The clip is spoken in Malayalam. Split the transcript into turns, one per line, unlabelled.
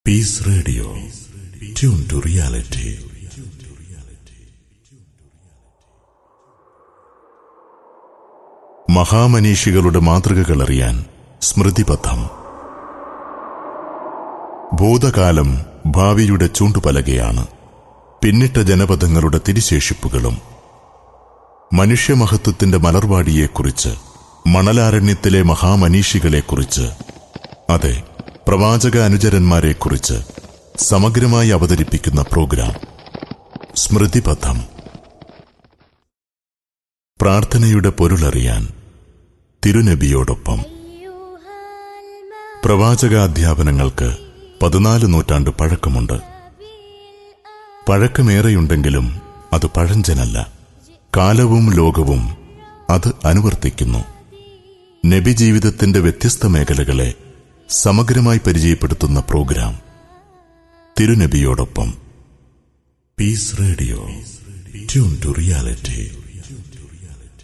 piece radio tune to reality മഹാമനീഷികളുടെ മാതൃകകൾ അറിയാൻ സ്മൃതിപഥം ഭൂതകാലം ഭാവിയുടെ ചൂണ്ടുപലകയാണ് പിന്നിട്ട ജനപദങ്ങളുടെ തിരിശേഷിപ്പുകളും മനുഷ്യമഹത്വത്തിന്റെ മലർവാടിയെക്കുറിച്ച് മണലാരണ്യത്തിലെ മഹാമനീഷികളെക്കുറിച്ച് അതെ പ്രവാചക അനുചരന്മാരെക്കുറിച്ച് സമഗ്രമായി അവതരിപ്പിക്കുന്ന പ്രോഗ്രാം സ്മൃതിപഥം പ്രാർത്ഥനയുടെ പൊരുളറിയാൻ തിരുനബിയോടൊപ്പം പ്രവാചകാധ്യാപനങ്ങൾക്ക് പതിനാല് നൂറ്റാണ്ട് പഴക്കമുണ്ട് പഴക്കമേറെയുണ്ടെങ്കിലും അത് പഴഞ്ചനല്ല കാലവും ലോകവും അത് അനുവർത്തിക്കുന്നു നബി ജീവിതത്തിന്റെ വ്യത്യസ്ത മേഖലകളെ സമഗ്രമായി പരിചയപ്പെടുത്തുന്ന പ്രോഗ്രാം തിരുനബിയോടൊപ്പം Peace radio tune to reality